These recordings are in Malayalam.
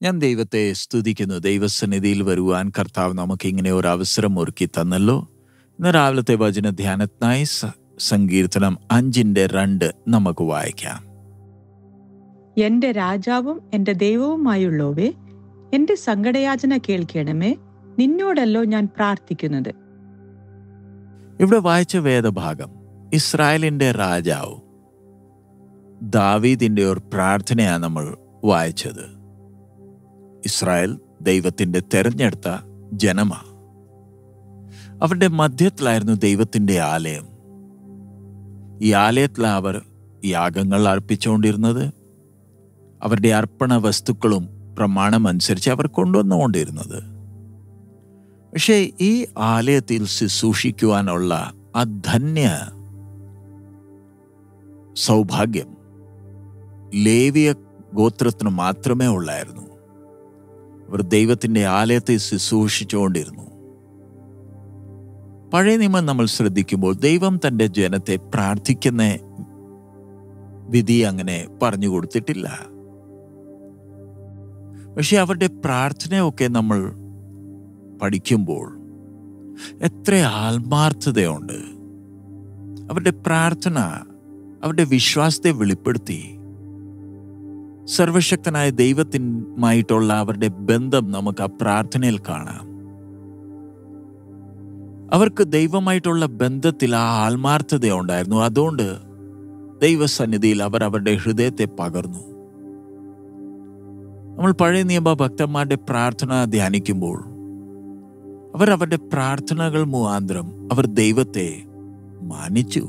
ഞാൻ ദൈവത്തെ സ്തുതിക്കുന്നു ദൈവസന്നിധിയിൽ വരുവാൻ കർത്താവ് നമുക്ക് ഇങ്ങനെ ഒരു അവസരം ഒരുക്കി തന്നല്ലോ ഇന്ന് രാവിലത്തെ വചന ധ്യാനത്തിനായി സ- സങ്കീർത്തനം അഞ്ചിന്റെ രണ്ട് നമുക്ക് വായിക്കാം എന്റെ രാജാവും എന്റെ ദൈവവുമായുള്ളവേ എന്റെ സങ്കടയാചന കേൾക്കണമേ നിന്നോടല്ലോ ഞാൻ പ്രാർത്ഥിക്കുന്നത് ഇവിടെ വായിച്ച വേദഭാഗം ഇസ്രായേലിന്റെ രാജാവ് ദാവീദിന്റെ ഒരു പ്രാർത്ഥനയാണ് നമ്മൾ വായിച്ചത് ഇസ്രായേൽ ദൈവത്തിന്റെ തെരഞ്ഞെടുത്ത ജനമാ അവരുടെ മധ്യത്തിലായിരുന്നു ദൈവത്തിന്റെ ആലയം ഈ ആലയത്തിലാണ് അവർ യാഗങ്ങൾ അർപ്പിച്ചുകൊണ്ടിരുന്നത് അവരുടെ അർപ്പണ വസ്തുക്കളും പ്രമാണമനുസരിച്ച് അവർ കൊണ്ടുവന്നുകൊണ്ടിരുന്നത് പക്ഷേ ഈ ആലയത്തിൽ ശുശ്രൂഷിക്കുവാനുള്ള ആ ധന്യ സൗഭാഗ്യം ലേവിയ ഗോത്രത്തിന് മാത്രമേ ഉള്ളായിരുന്നു അവർ ദൈവത്തിന്റെ ആലയത്തെ ശുശ്രൂഷിച്ചുകൊണ്ടിരുന്നു പഴയ നിയമം നമ്മൾ ശ്രദ്ധിക്കുമ്പോൾ ദൈവം തന്റെ ജനത്തെ പ്രാർത്ഥിക്കുന്ന വിധി അങ്ങനെ പറഞ്ഞു കൊടുത്തിട്ടില്ല പക്ഷെ അവരുടെ പ്രാർത്ഥനയൊക്കെ നമ്മൾ പഠിക്കുമ്പോൾ എത്ര ആത്മാർത്ഥതയുണ്ട് അവരുടെ പ്രാർത്ഥന അവരുടെ വിശ്വാസത്തെ വെളിപ്പെടുത്തി സർവശക്തനായ ദൈവത്തിനുമായിട്ടുള്ള അവരുടെ ബന്ധം നമുക്ക് ആ പ്രാർത്ഥനയിൽ കാണാം അവർക്ക് ദൈവമായിട്ടുള്ള ബന്ധത്തിൽ ആ ആത്മാർത്ഥത ഉണ്ടായിരുന്നു അതുകൊണ്ട് ദൈവസന്നിധിയിൽ അവർ അവരുടെ ഹൃദയത്തെ പകർന്നു നമ്മൾ പഴയ നിയമ ഭക്തന്മാരുടെ പ്രാർത്ഥന ധ്യാനിക്കുമ്പോൾ അവർ അവരുടെ പ്രാർത്ഥനകൾ മുഖാന്തരം അവർ ദൈവത്തെ മാനിച്ചു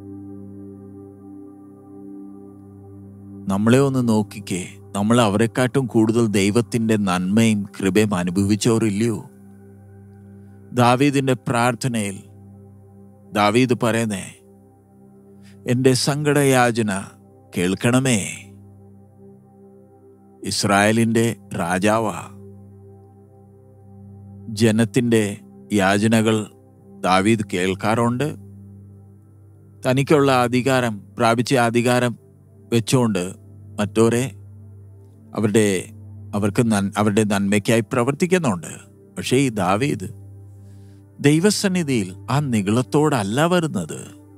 നമ്മളെ ഒന്ന് നോക്കിക്കേ നമ്മൾ അവരെക്കാട്ടും കൂടുതൽ ദൈവത്തിന്റെ നന്മയും കൃപയും അനുഭവിച്ചവരില്ലയോ ദാവീദിന്റെ പ്രാർത്ഥനയിൽ ദാവീദ് പറയുന്നേ എന്റെ സങ്കടയാചന കേൾക്കണമേ ഇസ്രായേലിന്റെ രാജാവാ ജനത്തിന്റെ യാചനകൾ ദാവീദ് കേൾക്കാറുണ്ട് തനിക്കുള്ള അധികാരം പ്രാപിച്ച അധികാരം വെച്ചുകൊണ്ട് മറ്റോരെ അവരുടെ അവർക്ക് നൻ- അവരുടെ നന്മയ്ക്കായി പ്രവർത്തിക്കുന്നുണ്ട് പക്ഷേ ഈ ദാവീദ് ദൈവസന്നിധിയിൽ ആ നികളത്തോടല്ല വരുന്നത്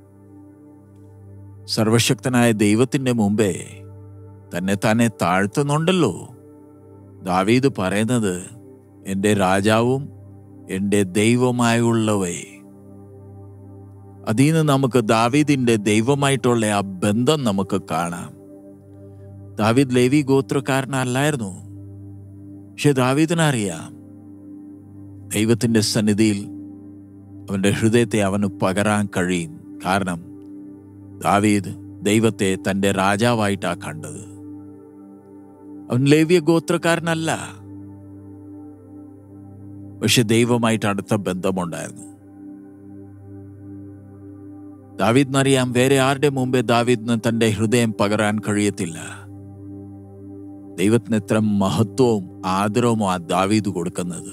സർവശക്തനായ ദൈവത്തിന്റെ മുമ്പേ തന്നെ തന്നെ താഴ്ത്തുന്നുണ്ടല്ലോ ദാവീദ് പറയുന്നത് എൻ്റെ രാജാവും എൻ്റെ ദൈവമായുള്ളവേ അതിൽ നിന്ന് നമുക്ക് ദാവീദിന്റെ ദൈവമായിട്ടുള്ള ആ ബന്ധം നമുക്ക് കാണാം ദാവീദ് ലേവി ഗോത്രക്കാരനല്ലായിരുന്നു പക്ഷെ ദാവീദിനറിയാം ദൈവത്തിന്റെ സന്നിധിയിൽ അവന്റെ ഹൃദയത്തെ അവന് പകരാൻ കഴിയും കാരണം ദാവീദ് ദൈവത്തെ തന്റെ രാജാവായിട്ടാ കണ്ടത് അവൻ ലേവിയ ഗോത്രക്കാരനല്ല പക്ഷെ ദൈവമായിട്ട് അടുത്ത ബന്ധമുണ്ടായിരുന്നു ദാവീദിനറിയാം വേറെ ആരുടെ മുമ്പേ ദാവീദിന് തന്റെ ഹൃദയം പകരാൻ കഴിയത്തില്ല ദൈവത്തിന് എത്ര മഹത്വവും ആദരവും ആ ദാവീദ് കൊടുക്കുന്നത്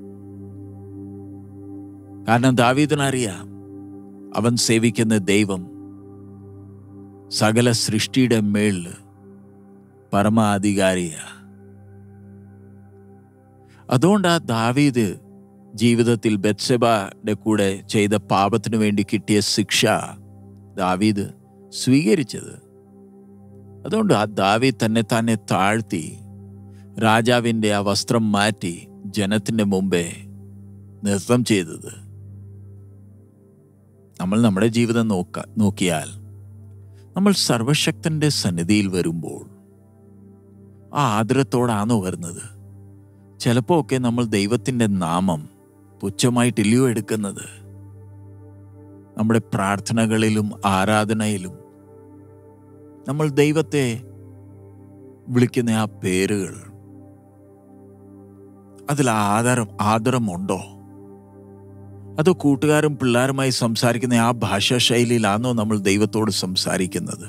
കാരണം ദാവീദിനറിയാം അവൻ സേവിക്കുന്ന ദൈവം സകല സൃഷ്ടിയുടെ മേളില് പരമാധികാരിയാ അതുകൊണ്ട് ആ ദാവീദ് ജീവിതത്തിൽ ബത്സബയുടെ കൂടെ ചെയ്ത പാപത്തിനു വേണ്ടി കിട്ടിയ ശിക്ഷ ദാവീദ് സ്വീകരിച്ചത് അതുകൊണ്ട് ആ ദാവീദ് തന്നെ തന്നെ താഴ്ത്തി രാജാവിൻ്റെ ആ വസ്ത്രം മാറ്റി ജനത്തിൻ്റെ മുമ്പേ നൃത്തം ചെയ്തത് നമ്മൾ നമ്മുടെ ജീവിതം നോക്ക നോക്കിയാൽ നമ്മൾ സർവശക്തന്റെ സന്നിധിയിൽ വരുമ്പോൾ ആ ആദരത്തോടാണോ വരുന്നത് ചിലപ്പോൾ ഒക്കെ നമ്മൾ ദൈവത്തിൻ്റെ നാമം പുച്ഛമായിട്ടില്ലയോ എടുക്കുന്നത് നമ്മുടെ പ്രാർത്ഥനകളിലും ആരാധനയിലും നമ്മൾ ദൈവത്തെ വിളിക്കുന്ന ആ പേരുകൾ അതിൽ ആദരം ആദരമുണ്ടോ അതോ കൂട്ടുകാരും പിള്ളേരുമായി സംസാരിക്കുന്ന ആ ഭാഷാ ശൈലിയിലാണോ നമ്മൾ ദൈവത്തോട് സംസാരിക്കുന്നത്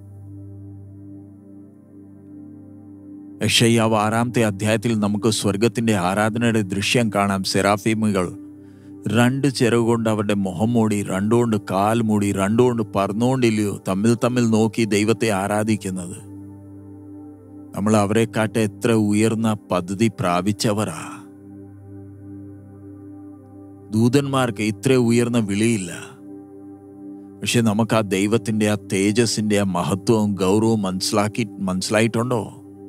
യക്ഷയ്യാവ് ആറാമത്തെ അധ്യായത്തിൽ നമുക്ക് സ്വർഗത്തിന്റെ ആരാധനയുടെ ദൃശ്യം കാണാം സെറാഫീമുകൾ രണ്ട് ചിറകുകൊണ്ട് അവരുടെ മുഖം മൂടി രണ്ടുകൊണ്ട് കാൽ മൂടി രണ്ടുകൊണ്ട് പറന്നുകൊണ്ടില്ലയോ തമ്മിൽ തമ്മിൽ നോക്കി ദൈവത്തെ ആരാധിക്കുന്നത് നമ്മൾ അവരെക്കാട്ട് എത്ര ഉയർന്ന പദ്ധതി പ്രാപിച്ചവരാ ദൂതന്മാർക്ക് ഇത്ര ഉയർന്ന വിളിയില്ല പക്ഷെ നമുക്ക് ആ ദൈവത്തിന്റെ ആ തേജസിന്റെ ആ മഹത്വവും ഗൗരവവും മനസ്സിലാക്കി മനസ്സിലായിട്ടുണ്ടോ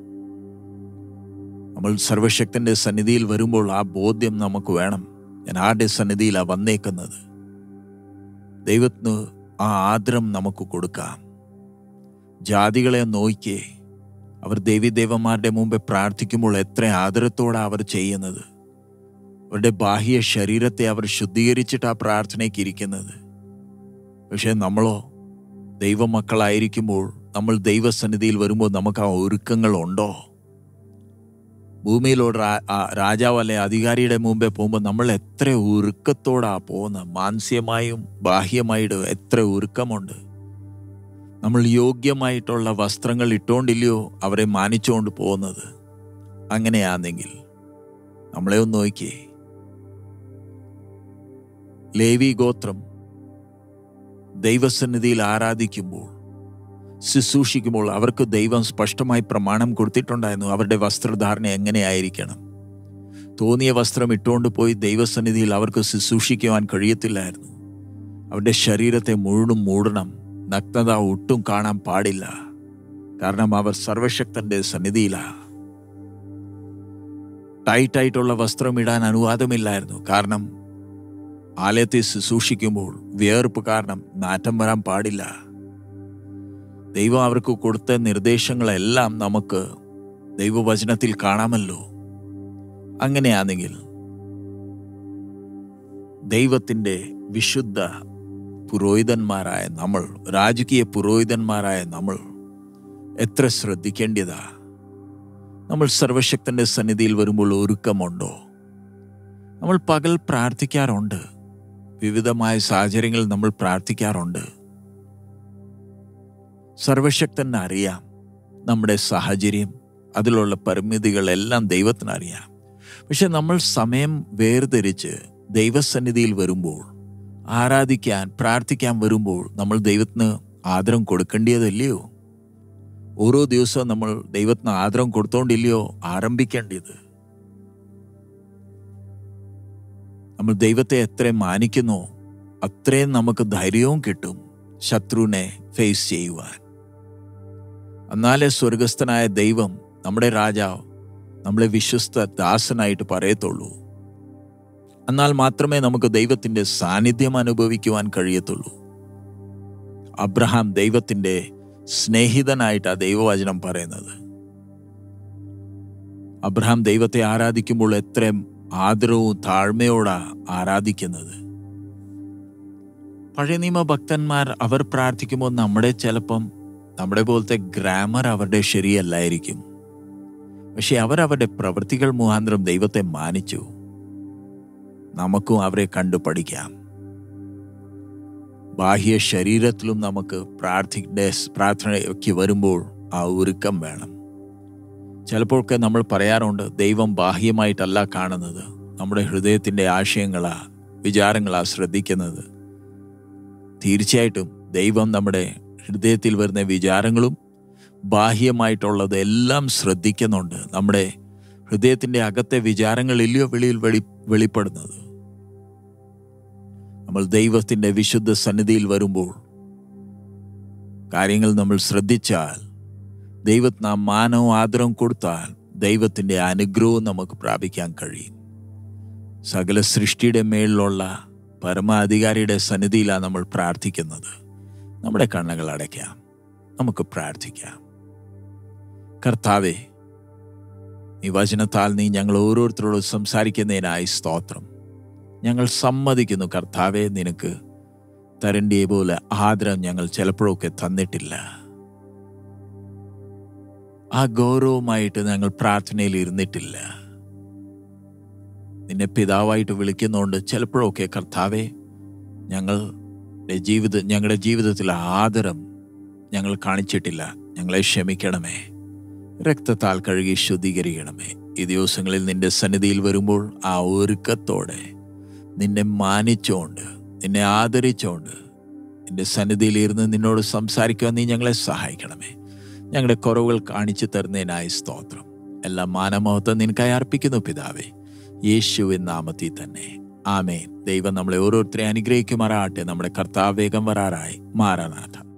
നമ്മൾ സർവശക്തന്റെ സന്നിധിയിൽ വരുമ്പോൾ ആ ബോധ്യം നമുക്ക് വേണം ഞാൻ ആരുടെ സന്നിധിയിലാണ് വന്നേക്കുന്നത് ദൈവത്തിന് ആ ആദരം നമുക്ക് കൊടുക്കാം ജാതികളെ നോക്കിയേ അവർ ദേവീദേവന്മാരുടെ മുമ്പ് പ്രാർത്ഥിക്കുമ്പോൾ എത്ര ആദരത്തോടാണ് അവർ ചെയ്യുന്നത് അവരുടെ ബാഹ്യ ശരീരത്തെ അവർ ശുദ്ധീകരിച്ചിട്ടാ പ്രാർത്ഥനയ്ക്ക് ഇരിക്കുന്നത് പക്ഷെ നമ്മളോ ദൈവമക്കളായിരിക്കുമ്പോൾ നമ്മൾ ദൈവസന്നിധിയിൽ വരുമ്പോൾ നമുക്ക് ആ ഒരുക്കങ്ങൾ ഉണ്ടോ ഭൂമിയിലോട് രാ- ആ രാജാവ് അല്ലെ അധികാരിയുടെ മുമ്പേ പോകുമ്പോൾ നമ്മൾ എത്ര ഒരുക്കത്തോടാ പോകുന്നത് മാനസികമായും ബാഹ്യമായിട്ടും എത്ര ഒരുക്കമുണ്ട് നമ്മൾ യോഗ്യമായിട്ടുള്ള വസ്ത്രങ്ങൾ ഇട്ടുകൊണ്ടില്ലയോ അവരെ മാനിച്ചുകൊണ്ട് പോകുന്നത് അങ്ങനെയാണെങ്കിൽ നമ്മളെ ഒന്ന് നോക്കിയേ ലേവി ഗോത്രം ദൈവസന്നിധിയിൽ ആരാധിക്കുമ്പോൾ ശുശ്രൂഷിക്കുമ്പോൾ അവർക്ക് ദൈവം സ്പഷ്ടമായി പ്രമാണം കൊടുത്തിട്ടുണ്ടായിരുന്നു അവരുടെ വസ്ത്രധാരണ എങ്ങനെയായിരിക്കണം തോന്നിയ വസ്ത്രം ഇട്ടുകൊണ്ട് പോയി ദൈവസന്നിധിയിൽ അവർക്ക് ശുശ്രൂഷിക്കുവാൻ കഴിയത്തില്ലായിരുന്നു അവരുടെ ശരീരത്തെ മുഴുവൻ മൂടണം നഗ്നത ഒട്ടും കാണാൻ പാടില്ല കാരണം അവർ സർവശക്തന്റെ സന്നിധിയിലാ ടൈറ്റായിട്ടുള്ള വസ്ത്രം ഇടാൻ അനുവാദമില്ലായിരുന്നു കാരണം ആലയത്തെ ശുശ്രൂഷിക്കുമ്പോൾ വിയർപ്പ് കാരണം നാറ്റം വരാൻ പാടില്ല ദൈവം അവർക്ക് കൊടുത്ത നിർദ്ദേശങ്ങളെല്ലാം നമുക്ക് ദൈവവചനത്തിൽ കാണാമല്ലോ അങ്ങനെയാണെങ്കിൽ ദൈവത്തിൻ്റെ വിശുദ്ധ പുരോഹിതന്മാരായ നമ്മൾ രാജകീയ പുരോഹിതന്മാരായ നമ്മൾ എത്ര ശ്രദ്ധിക്കേണ്ടതാ നമ്മൾ സർവശക്തന്റെ സന്നിധിയിൽ വരുമ്പോൾ ഒരുക്കമുണ്ടോ നമ്മൾ പകൽ പ്രാർത്ഥിക്കാറുണ്ട് വിവിധമായ സാഹചര്യങ്ങളിൽ നമ്മൾ പ്രാർത്ഥിക്കാറുണ്ട് സർവശക്തന് അറിയാം നമ്മുടെ സാഹചര്യം അതിലുള്ള പരിമിതികളെല്ലാം ദൈവത്തിന് അറിയാം പക്ഷെ നമ്മൾ സമയം വേർതിരിച്ച് ദൈവസന്നിധിയിൽ വരുമ്പോൾ ആരാധിക്കാൻ പ്രാർത്ഥിക്കാൻ വരുമ്പോൾ നമ്മൾ ദൈവത്തിന് ആദരം കൊടുക്കേണ്ടതല്ലയോ ഓരോ ദിവസവും നമ്മൾ ദൈവത്തിന് ആദരം കൊടുത്തോണ്ടില്ലയോ ആരംഭിക്കേണ്ടത് നമ്മൾ ദൈവത്തെ എത്ര മാനിക്കുന്നോ അത്രയും നമുക്ക് ധൈര്യവും കിട്ടും ശത്രുവിനെ ഫേസ് ചെയ്യുവാൻ എന്നാലേ സ്വർഗസ്ഥനായ ദൈവം നമ്മുടെ രാജാവ് നമ്മളെ വിശ്വസ്ത ദാസനായിട്ട് പറയത്തുള്ളൂ എന്നാൽ മാത്രമേ നമുക്ക് ദൈവത്തിന്റെ സാന്നിധ്യം അനുഭവിക്കുവാൻ കഴിയത്തുള്ളൂ അബ്രഹാം ദൈവത്തിന്റെ സ്നേഹിതനായിട്ടാ ദൈവവചനം പറയുന്നത് അബ്രഹാം ദൈവത്തെ ആരാധിക്കുമ്പോൾ എത്ര ആദരവും താഴ്മയോടാ ആരാധിക്കുന്നത് പഴയ നിയമ ഭക്തന്മാർ അവർ പ്രാർത്ഥിക്കുമ്പോൾ നമ്മുടെ ചിലപ്പം നമ്മുടെ പോലത്തെ ഗ്രാമർ അവരുടെ ശരിയല്ലായിരിക്കും പക്ഷെ അവർ അവരുടെ പ്രവൃത്തികൾ മുഖാന്തരം ദൈവത്തെ മാനിച്ചു നമുക്കും അവരെ കണ്ടു പഠിക്കാം ബാഹ്യ ശരീരത്തിലും നമുക്ക് പ്രാർത്ഥിക്കേണ്ട പ്രാർത്ഥനയ്ക്ക് വരുമ്പോൾ ആ ഒരുക്കം വേണം ചിലപ്പോഴൊക്കെ നമ്മൾ പറയാറുണ്ട് ദൈവം ബാഹ്യമായിട്ടല്ല കാണുന്നത് നമ്മുടെ ഹൃദയത്തിൻ്റെ ആശയങ്ങളാ വിചാരങ്ങളാ ശ്രദ്ധിക്കുന്നത് തീർച്ചയായിട്ടും ദൈവം നമ്മുടെ ഹൃദയത്തിൽ വരുന്ന വിചാരങ്ങളും ബാഹ്യമായിട്ടുള്ളത് എല്ലാം ശ്രദ്ധിക്കുന്നുണ്ട് നമ്മുടെ ഹൃദയത്തിൻ്റെ അകത്തെ വിചാരങ്ങളില്ലയോ വെളിയിൽ വെളി വെളിപ്പെടുന്നത് നമ്മൾ ദൈവത്തിൻ്റെ വിശുദ്ധ സന്നിധിയിൽ വരുമ്പോൾ കാര്യങ്ങൾ നമ്മൾ ശ്രദ്ധിച്ചാൽ ദൈവത്തിന് ആ മാനവും ആദരവും കൊടുത്താൽ ദൈവത്തിൻ്റെ അനുഗ്രഹവും നമുക്ക് പ്രാപിക്കാൻ കഴിയും സകല സൃഷ്ടിയുടെ മേളിലുള്ള പരമാധികാരിയുടെ സന്നിധിയിലാണ് നമ്മൾ പ്രാർത്ഥിക്കുന്നത് നമ്മുടെ കണ്ണുകൾ അടയ്ക്കാം നമുക്ക് പ്രാർത്ഥിക്കാം കർത്താവെ ഈ വചനത്താൽ നീ ഞങ്ങൾ ഓരോരുത്തരോടും സംസാരിക്കുന്നതിനായി സ്തോത്രം ഞങ്ങൾ സമ്മതിക്കുന്നു കർത്താവെ നിനക്ക് തരണ്ടിയെ പോലെ ആദരം ഞങ്ങൾ ചിലപ്പോഴൊക്കെ തന്നിട്ടില്ല ആ ഗൗരവമായിട്ട് ഞങ്ങൾ പ്രാർത്ഥനയിൽ ഇരുന്നിട്ടില്ല നിന്നെ പിതാവായിട്ട് വിളിക്കുന്നതുകൊണ്ട് ചിലപ്പോഴൊക്കെ കർത്താവെ ഞങ്ങളുടെ ജീവിത ഞങ്ങളുടെ ജീവിതത്തിൽ ആദരം ഞങ്ങൾ കാണിച്ചിട്ടില്ല ഞങ്ങളെ ക്ഷമിക്കണമേ രക്തത്താൽ കഴുകി ശുദ്ധീകരിക്കണമേ ഈ ദിവസങ്ങളിൽ നിന്റെ സന്നിധിയിൽ വരുമ്പോൾ ആ ഒരുക്കത്തോടെ നിന്നെ മാനിച്ചുകൊണ്ട് നിന്നെ ആദരിച്ചുകൊണ്ട് നിന്റെ സന്നിധിയിൽ ഇരുന്ന് നിന്നോട് സംസാരിക്കുവാൻ നീ ഞങ്ങളെ സഹായിക്കണമേ ഞങ്ങളുടെ കുറവുകൾ കാണിച്ചു തരുന്നതിനായി സ്തോത്രം എല്ലാ മാനമഹത്വം നിനക്കായി അർപ്പിക്കുന്നു പിതാവേ യേശുവിൻ നാമത്തിൽ തന്നെ ആമേൻ ദൈവം നമ്മളെ ഓരോരുത്തരെ അനുഗ്രഹിക്കുമാറാട്ടെ നമ്മുടെ കർത്താവേഗം വരാറായി മാറാനാഥ